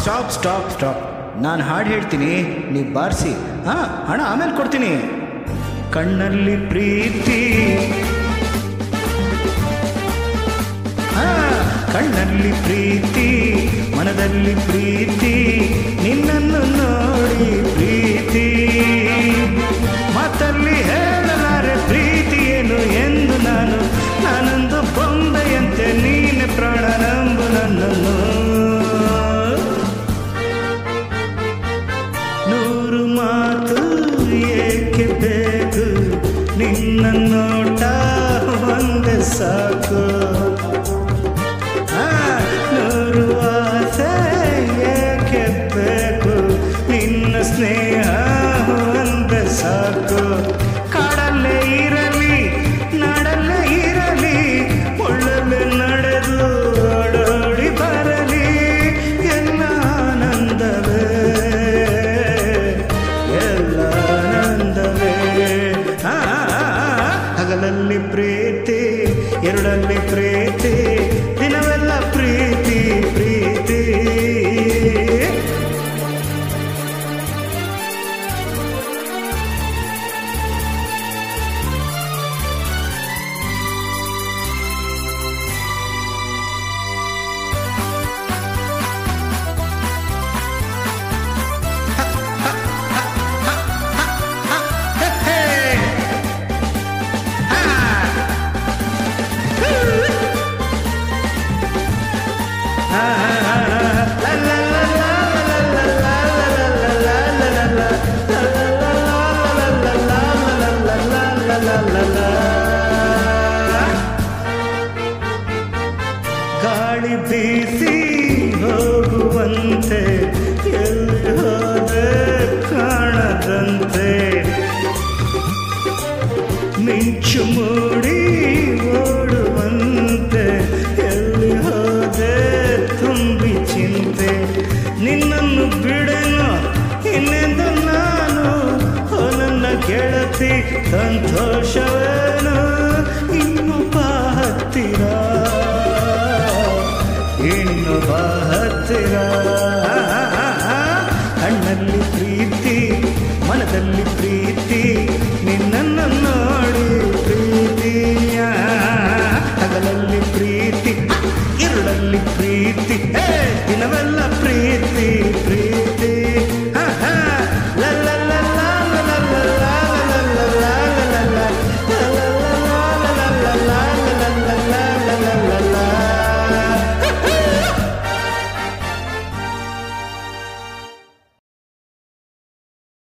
stop stop stop ನಾನು ಹಾಡು ಹೇಳ್ತೀನಿ ನೀವು ಬಾರಿಸಿ ಹಾಂ ಹಣ ಆಮೇಲೆ ಕೊಡ್ತೀನಿ ಕಣ್ಣಲ್ಲಿ ಪ್ರೀತಿ ಆ, ಕಣ್ಣಲ್ಲಿ ಪ್ರೀತಿ ಮನದಲ್ಲಿ ಪ್ರೀತಿ ನಿನ್ನನ್ನು ನೋಡಿ ಪ್ರೀತಿ ಮಾತಲ್ಲಿ ಹೇಳಲಾರೆ ಪ್ರೀತಿ ಏನು ಎಂದು ನಾನು ನಾನೊಂದು ಬೊಂಬೆಯಂತೆ ನೀನೆ ಪ್ರಾಣ ನಂಬು ನನ್ನನ್ನು ನೂರು ಮಾತು ಏಕೆ ಬೇಕು ನಿನ್ನ ನೋಟ ಒಂದೇ ಸಾಕು ಆ, ನೂರು ಆಸೆ ಏಕೆ ಬೇಕು ನಿನ್ನ ಸ್ನೇಹ ಒಂದೇ ಸಾಕು ಕಾಡಲ್ಲೇ ಇರಲಿ ನಾಡಲ್ಲೇ ಇರಲಿ ಒಳ್ಳಲೆ ನಡೆದು ಓಡೋಡಿ ಬರಲಿ ಎಲ್ಲ ಆನಂದವೇ ಎಲ್ಲ ಆನಂದವೇ ಆ, ಹಗಲಲ್ಲಿ ಪ್ರೀತಿ ಎರಡಲ್ಲಿ ಪ್ರೀತಿ ದಿನವೆಲ್ಲ ಪ್ರೀತಿ ಪ್ರೀತಿ ಗಾಳಿ ಬೀಸಿ ಹೋಗುವಂತೆ ಎಲ್ಲಿ ಹೋದೆ ಕಾಣದಂತೆ ಮಿಂಚು ಮೂಡಿ ಓಡುವಂತೆ ಎಲ್ಲಿ ಹೋದೆ ತುಂಬಿ ಚಿಂತೆ ನಿನ್ನನ್ನು ಬಿಡೆನು ಇನ್ನೆಂದು ನಾನು ಓ ನನ್ನ ಗೆಳತಿ ಸಂತೋಷವೇನು ಇನ್ನು ಬಾ ಹತ್ತಿರ ಇನ್ನು ಬಾ ಹತ್ತಿರ ಕಣ್ಣಲ್ಲಿ ಪ್ರೀತಿ ಮನದಲ್ಲಿ ಪ್ರೀತಿ